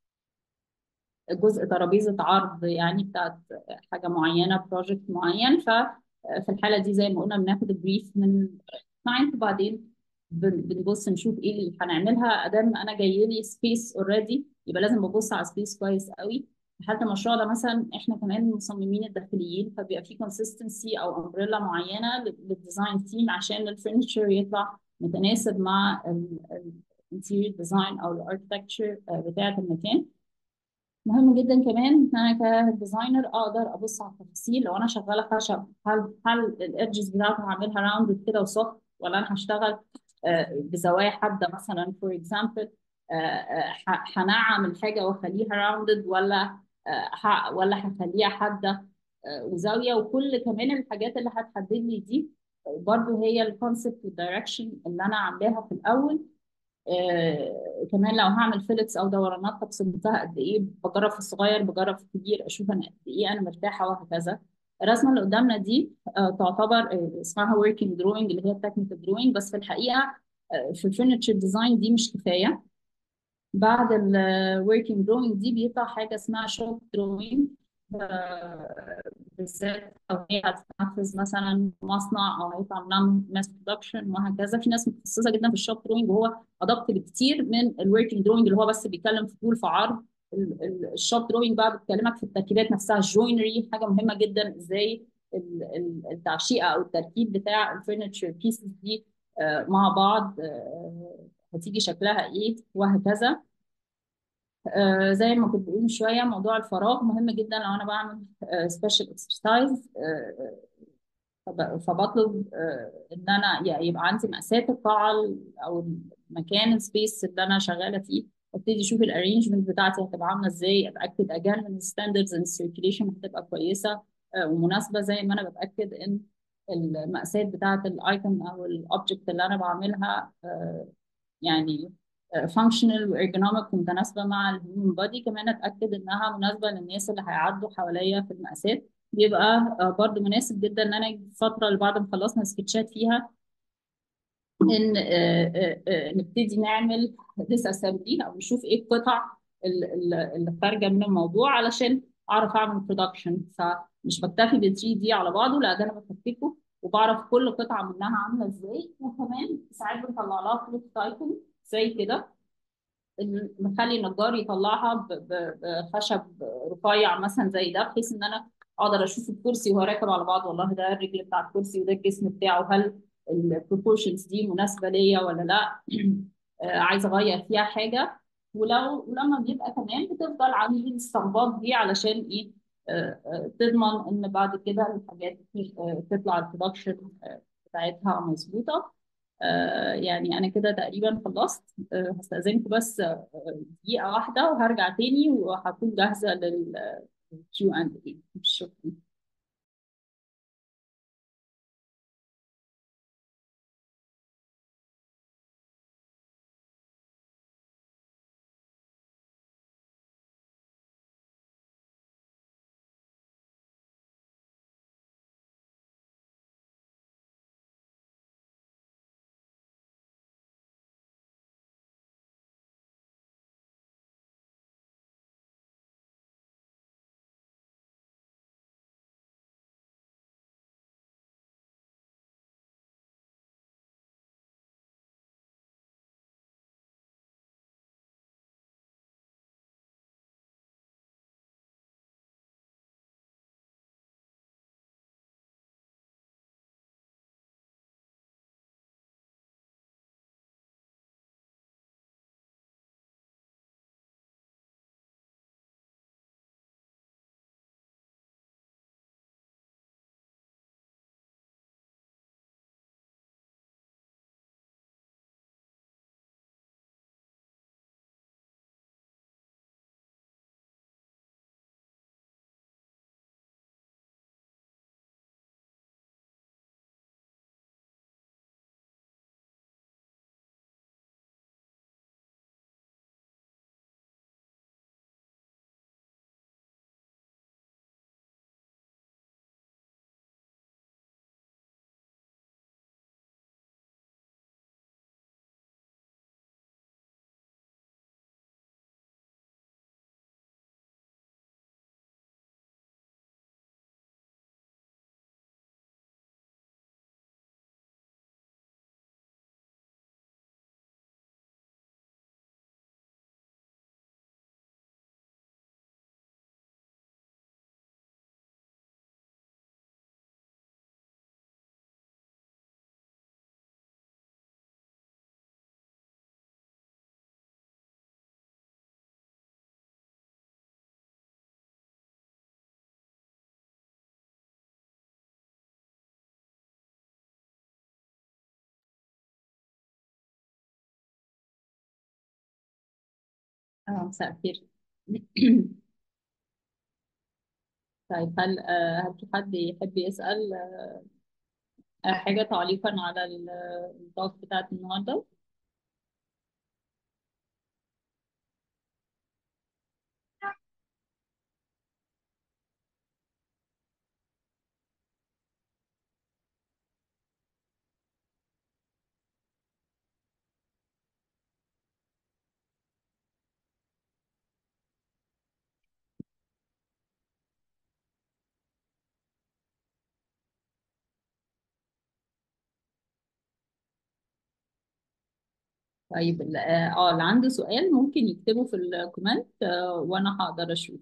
جزء ترابيزه عرض يعني بتاعت حاجه معينه بروجكت معين ففي الحاله دي زي ما قلنا بناخد البريف من كلاينت وبعدين بن- بنبص نشوف ايه اللي هنعملها ادام انا جاي لي سبيس اوريدي يبقى لازم ببص على سبيس كويس قوي في حاله المشروع ده مثلا احنا كمان مصممين الداخليين فبيبقى في كونسيستنسي او امبريلا معينه لل- للديزاين تيم عشان الفurniture يطلع متناسب مع الانتيريور ديزاين او الاركتكتشر بتاعه المكان مهم جدا كمان ان انا كديزاينر اقدر ابص على التفاصيل لو انا شغاله خشب هل هل الادجز بتاعته هعملها راوندد كده وسوفت ولا انا هشتغل آه، بزوايا حاده مثلا فور اكزامبل هنعم الحاجه واخليها راوندد ولا آه، ه- ولا هخليها حاده آه، وزاويه وكل كمان الحاجات اللي هتحدد لي دي آه، برضو هي الكونسبت والدايركشن اللي انا عاملاها في الاول آه، كمان لو هعمل فيلتس او دورانات طب صمتها قد ايه بجرب في الصغير بجرب في الكبير اشوف انا قد ايه انا مرتاحه وهكذا الرسمه اللي قدامنا دي آه، تعتبر آه، اسمها working drawing اللي هي التكنيكال drawing بس في الحقيقه آه، في الفurniture ديزاين دي مش كفايه بعد ال working drawing دي بيطلع حاجه اسمها shop drawing آه، بالذات لو هي هتنفذ مثلا مصنع او هيطلع منها ماس برودكشن وهكذا في ناس متخصصه جدا في الشوب دروينج وهو ادق بكتير من الوركينج دروينج اللي هو بس بيتكلم في طول في عرض الشوب دروينج بقى بتكلمك في التركيبات نفسها الجوينري حاجه مهمه جدا ازاي ال- ال- التعشيقه او التركيب بتاع الفurniture بيسز دي آه، مع بعض آه، هتيجي شكلها ايه وهكذا آه، زي ما كنت بقول من شويه موضوع الفراغ مهم جدا لو انا بعمل سبيشال اكسرسايز فبطلب آه، ان انا ي- يبقى عندي مقاسات القاعه ال- او المكان السبيس اللي انا شغاله فيه وابتدي اشوف الارينجمنت بتاعتي هتبقى عامله ازاي اتاكد اجان من الستاندردز ان السيركيليشن هتبقى كويسه آه، ومناسبه زي ما انا بتاكد ان المقاسات بتاعه الايتم او الاوبجكت اللي انا بعملها آه، يعني فانكشنال وارجونوميك ومتناسبه مع الهيومن بودي كمان اتاكد انها مناسبه للناس اللي هيعدوا حواليا في المقاسات بيبقى آه، برضو مناسب جدا ان انا الفتره اللي بعد ما خلصنا سكتشات فيها ان آه، آه، آه، نبتدي نعمل ديس اسامبلي او نشوف ايه القطع ال- ال- اللي خارجه من الموضوع علشان اعرف اعمل برودكشن فمش بكتفي بال 3 دي على بعضه لا ده انا بفككه وبعرف كل قطعه منها عامله ازاي وكمان ساعات بنطلع لها بروتوتايبنج زي كده نخلي النجار يطلعها ب- ب- بخشب رفيع مثلا زي ده بحيث ان انا اقدر اشوف الكرسي وهو راكب على بعض والله ده الرجل بتاع الكرسي وده الجسم بتاعه هل البروبورشنز دي مناسبه ليا ولا لا آه، عايزه اغير فيها حاجه ولو ولما بيبقى تمام بتفضل عندي الاستنباط دي علشان ايه آه، آه، تضمن ان بعد كده الحاجات آه، تطلع البرودكشن بتاعتها مظبوطه آه، يعني انا كده تقريبا خلصت آه، هستأذنكم بس آه، دقيقة واحدة وهرجع تاني وهكون جاهزة للكيو اند اي شكرا اه مساء الخير طيب هل آه، هل في حد يحب يسأل آه، حاجة تعليقا على ال- التوك بتاعت النهاردة؟ طيب ال- اه آه، اللي عنده سؤال ممكن يكتبه في الكومنت آه، وانا هقدر اشوف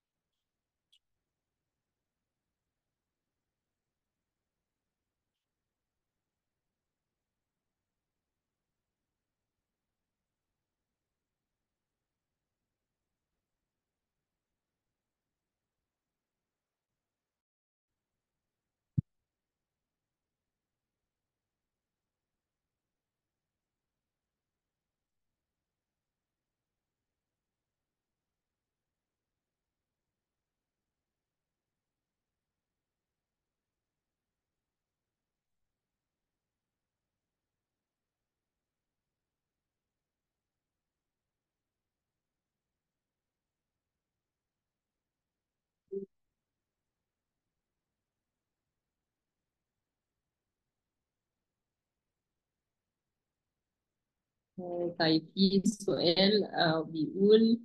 آه، طيب في سؤال آه، بيقول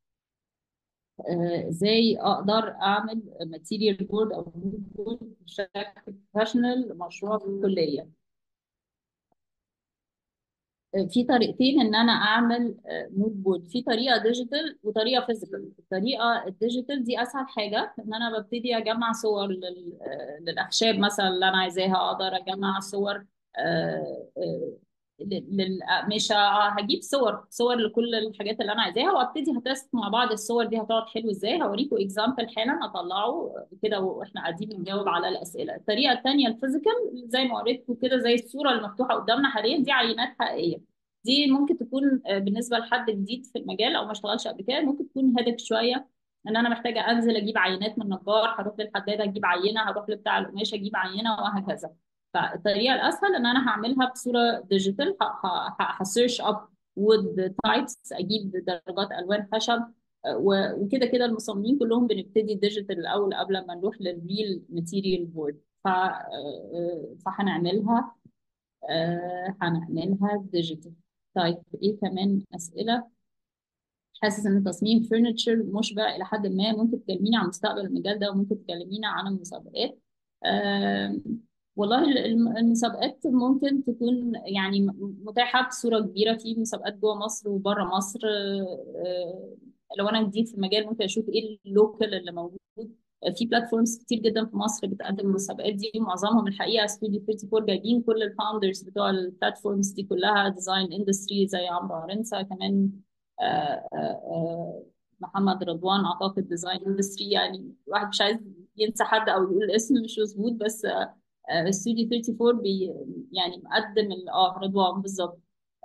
آه، ازاي اقدر اعمل ماتيريال بورد او بورد بشكل بروفيشنال مشروع في الكليه في طريقتين ان انا اعمل مود بورد في طريقه ديجيتال وطريقه فيزيكال الطريقه الديجيتال دي اسهل حاجه ان انا ببتدي اجمع صور لل- آه، للاخشاب مثلا اللي انا عايزاها اقدر اجمع صور آه، آه، لل- للاقمشه آه، هجيب صور صور لكل الحاجات اللي انا عايزاها وابتدي هتست مع بعض الصور دي هتقعد حلو ازاي هوريكم اكزامبل حالا اطلعه كده واحنا قاعدين بنجاوب على الاسئله الطريقه الثانيه الفيزيكال زي ما وريتكم كده زي الصوره اللي مفتوحه قدامنا حاليا دي عينات حقيقيه دي ممكن تكون آه، بالنسبه لحد جديد في المجال او ما اشتغلش قبل كده ممكن تكون هدف شويه ان انا محتاجه انزل اجيب عينات من نجار هروح للحداد اجيب عينه هروح لبتاع القماش اجيب عينه وهكذا فالطريقه الاسهل ان انا هعملها بصوره ديجيتال هسيرش اب وود تايبس اجيب درجات الوان خشب آه، و- وكده كده المصممين كلهم بنبتدي ديجيتال الاول قبل ما نروح للريل ماتيريال بورد ف آه، آه، فهنعملها آه، هنعملها ديجيتال طيب ايه كمان اسئله حاسس ان تصميم فرنتشر مشبع الى حد ما ممكن تكلميني عن مستقبل المجال ده وممكن تكلمينا عن المسابقات آم، والله ال- الم- المسابقات ممكن تكون يعني م- متاحه بصوره كبيره في مسابقات جوه مصر وبره مصر آه، لو انا جديد في المجال ممكن اشوف ايه اللوكال اللي موجود في بلاتفورمز كتير جدا في مصر بتقدم المسابقات دي معظمهم الحقيقه ستوديو 34 جايبين كل الفاوندرز بتوع البلاتفورمز دي كلها ديزاين اندستري زي عمرو عرنسه كمان آه، آه، آه، محمد رضوان اعتقد ديزاين اندستري يعني الواحد مش عايز ينسى حد او يقول اسم مش مظبوط بس استوديو 34 بي يعني مقدم ال- اه رضوان بالظبط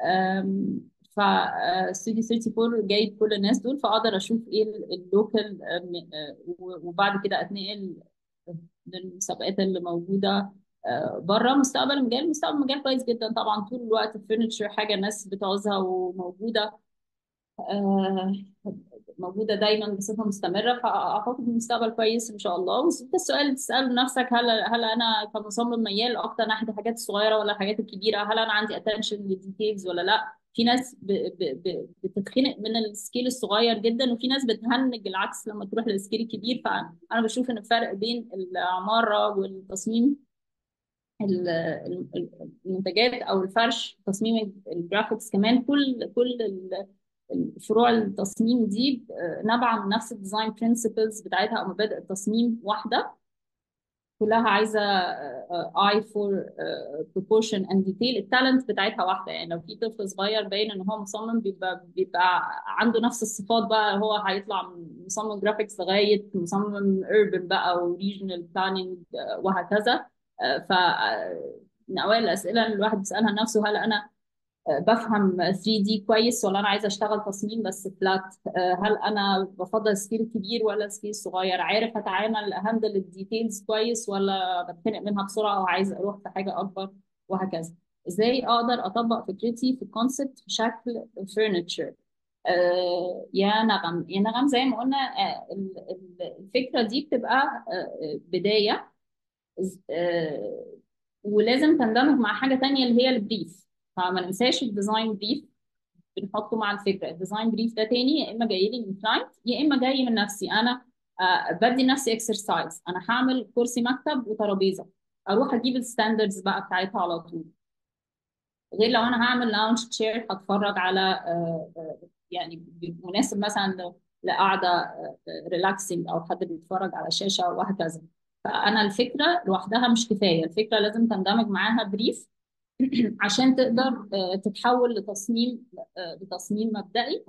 ف استوديو 34 جايب كل الناس دول فاقدر اشوف ايه ال- اللوكال آم، آه، و- وبعد كده اتنقل للمسابقات اللي موجوده بره مستقبل المجال مستقبل المجال كويس جدا طبعا طول الوقت الفurniture حاجه الناس بتعوزها وموجوده آه، موجودة دايما بصفة مستمرة فأعتقد المستقبل كويس إن شاء الله وانت السؤال اللي تسأله لنفسك هل هل أنا كمصمم ميال أكتر ناحية الحاجات الصغيرة ولا الحاجات الكبيرة هل أنا عندي attention للديتيلز ولا لا في ناس ب... ب... ب... بتتخنق من السكيل الصغير جدا وفي ناس بتهنج العكس لما تروح للسكيل الكبير فأنا بشوف إن الفرق بين العمارة والتصميم ال- ال- المنتجات او الفرش تصميم الجرافيكس كمان كل كل ال- الفروع التصميم دي آه، نابعه من نفس الديزاين برنسبلز بتاعتها او مبادئ التصميم واحده كلها عايزه اي فور بروبورشن اند ديتيل التالنت بتاعتها واحده يعني لو في طفل صغير باين ان هو مصمم بيبقى بيبقى عنده نفس الصفات بقى هو هيطلع من مصمم جرافيكس لغايه مصمم urban بقى وريجنال بلاننج وهكذا آه، ف آه، من اوائل الاسئله اللي الواحد بيسالها لنفسه هل انا بفهم 3 دي كويس ولا انا عايزه اشتغل تصميم بس فلات هل انا بفضل سكيل كبير ولا سكيل صغير عارف اتعامل اهندل الديتيلز كويس ولا بتخنق منها بسرعه وعايزه اروح في حاجه اكبر وهكذا ازاي اقدر اطبق فكرتي في الكونسبت في شكل فرنتشر آه يا نغم يا نغم زي ما قلنا آه ال- ال- الفكره دي بتبقى آه بدايه آه ولازم تندمج مع حاجه تانية اللي هي البريف فما ننساش الديزاين بريف بنحطه مع الفكره الديزاين بريف ده تاني يا اما جاي لي من كلاينت يا اما جاي من نفسي انا آه بدي نفسي اكسرسايز انا هعمل كرسي مكتب وترابيزه اروح اجيب الستاندردز بقى بتاعتها على طول غير لو انا هعمل لاونج تشير هتفرج على آه آه يعني مناسب مثلا ل- لقعده ريلاكسنج او حد بيتفرج على شاشه وهكذا فانا الفكره لوحدها مش كفايه الفكره لازم تندمج معاها بريف عشان تقدر آه، تتحول لتصميم آه، لتصميم مبدئي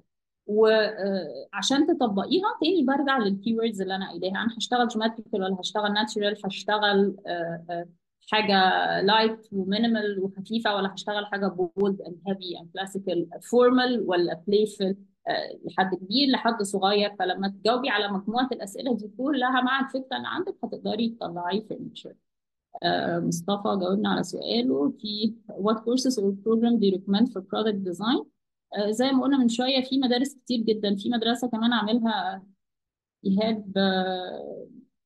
وعشان تطبقيها تاني برجع للكيوردز اللي انا قايلاها انا هشتغل جيومتريكال ولا هشتغل ناتشورال هشتغل آه، آه، حاجه لايت ومينيمال وخفيفه ولا هشتغل حاجه بولد اند هيفي اند كلاسيكال فورمال ولا بلايفل لحد كبير لحد صغير فلما تجاوبي على مجموعه الاسئله دي كلها مع الفكره اللي عندك هتقدري تطلعي فرنتشر آه، مصطفى جاوبنا على سؤاله في what courses or program do you recommend for product design آه، زي ما قلنا من شوية في مدارس كتير جدا في مدرسة كمان عاملها إيهاب آه،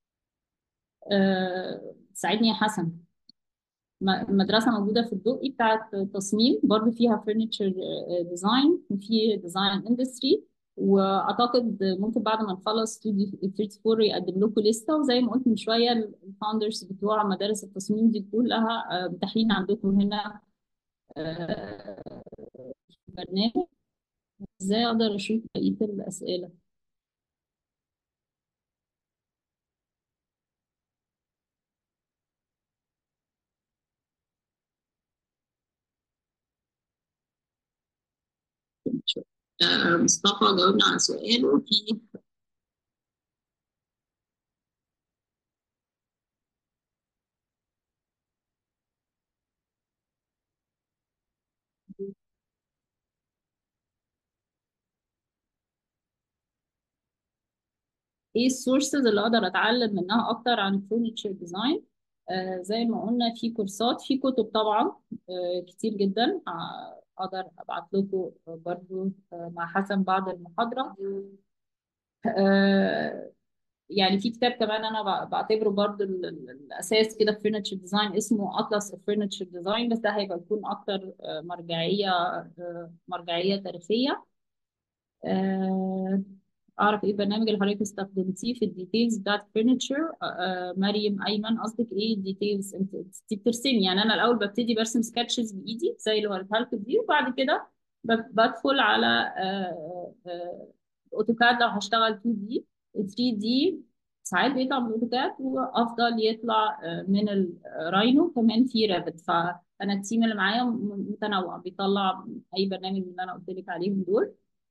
آه، ساعدني يا حسن م- مدرسة موجودة في الدقي بتاعت تصميم برضو فيها furniture ديزاين وفي ديزاين اندستري واعتقد ممكن بعد ما نخلص ستوديو 34 يقدم لكم لسته وزي ما قلت من شويه الفاوندرز بتوع مدارس التصميم دي كلها آه، متاحين عندكم هنا آه، البرنامج ازاي اقدر اشوف بقية الاسئلة آه، مصطفى جاوبنا على سؤاله في ايه السورسز اللي اقدر اتعلم منها اكتر عن الفurniture ديزاين آه زي ما قلنا في كورسات في كتب طبعا آه كتير جدا آه، اقدر ابعت لكم برضو آه مع حسن بعد المحاضرة آه يعني في كتاب كمان انا بع- بعتبره برضو ال- ال- الاساس كده في furniture ديزاين اسمه اطلس furniture ديزاين بس ده هيبقى يكون اكتر آه مرجعية آه مرجعية تاريخية آه، اعرف ايه البرنامج اللي حضرتك استخدمتيه في الديتيلز بتاعت فurniture آه، مريم ايمن قصدك ايه الديتيلز انت انت بترسمي يعني انا الاول ببتدي برسم سكتشز بايدي زي اللي وريتها لكم دي وبعد كده ب- بدخل على آه، آه، اوتوكاد لو هشتغل 2 دي 3 دي ساعات بيطلع من الاوتوكاد وافضل يطلع آه، من الراينو كمان في رابط فانا التيم اللي معايا م- متنوع بيطلع اي برنامج من اللي انا قلت لك عليهم دول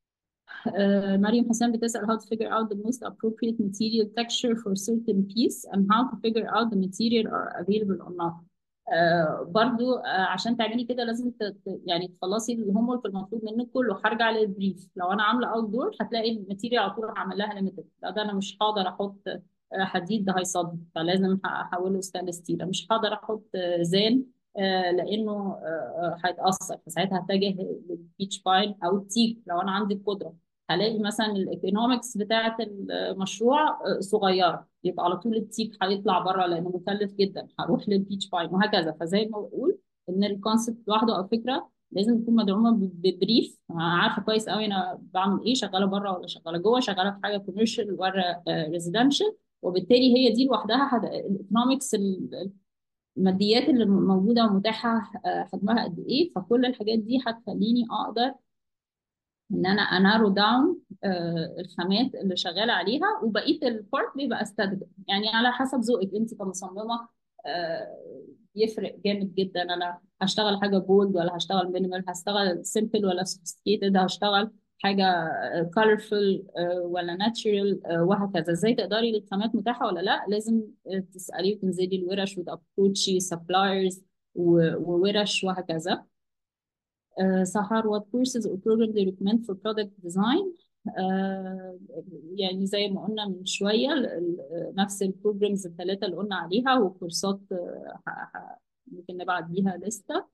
Uh, مريم حسام بتسأل how to figure out the most appropriate material texture for certain piece and how to figure out the material are available or not. Uh, برضو uh, عشان تعملي كده لازم ت- ت- يعني تخلصي الهوم ورك المطلوب منك كله هرجع للبريف لو انا عامله اوت دور هتلاقي الماتيريال على طول هعمل لها ليميتد ده انا مش هقدر احط uh, حديد ده هيصدي فلازم احوله ستانلس ستيل مش هقدر احط uh, زان uh, لانه uh, uh, هيتاثر فساعتها هتجه للبيتش باين او التيك لو انا عندي القدره هلاقي مثلا الايكونومكس بتاعه المشروع صغيره يبقى على طول التيك هيطلع بره لانه مكلف جدا هروح للبيتش باين وهكذا فزي ما بقول ان الكونسبت لوحده او فكره لازم تكون مدعومه ببريف انا عارفه كويس قوي انا بعمل ايه شغاله بره ولا شغاله جوه شغاله في حاجه كوميرشال ولا ريزيدنشال وبالتالي هي دي لوحدها الايكونومكس الماديات اللي موجوده ومتاحه حجمها قد ايه فكل الحاجات دي هتخليني اقدر ان انا انارو داون الخامات اللي شغاله عليها وبقيه البارت بيبقى استخدم يعني على حسب ذوقك انت كمصممه آه، يفرق جامد جدا انا هشتغل حاجه بولد ولا هشتغل مينيمال هشتغل سيمبل ولا سوفيستيكيتد هشتغل حاجه كولرفul ولا ناتشرال وهكذا ازاي تقدري الخامات متاحه ولا لا لازم آه، تسالي وتنزلي الورش وتابروتشي سبلايرز وورش وهكذا Uh, Sahar, what courses or programs they recommend for product design? Uh, يعني زي ما قلنا من شوية ال- ال- نفس البروجرامز الثلاثة اللي قلنا عليها وكورسات uh, ه- ه- ممكن نبعت بيها لستة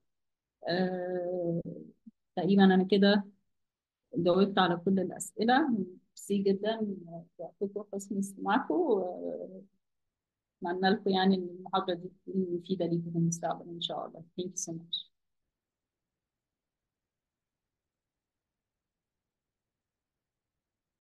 uh, تقريبا أنا كده جاوبت على كل الأسئلة ميرسي جدا وقتكم حسن استماعكم وأتمنى لكم يعني المحاضرة دي تكون مفيدة ليكم في المستقبل إن شاء الله. Thank you so much.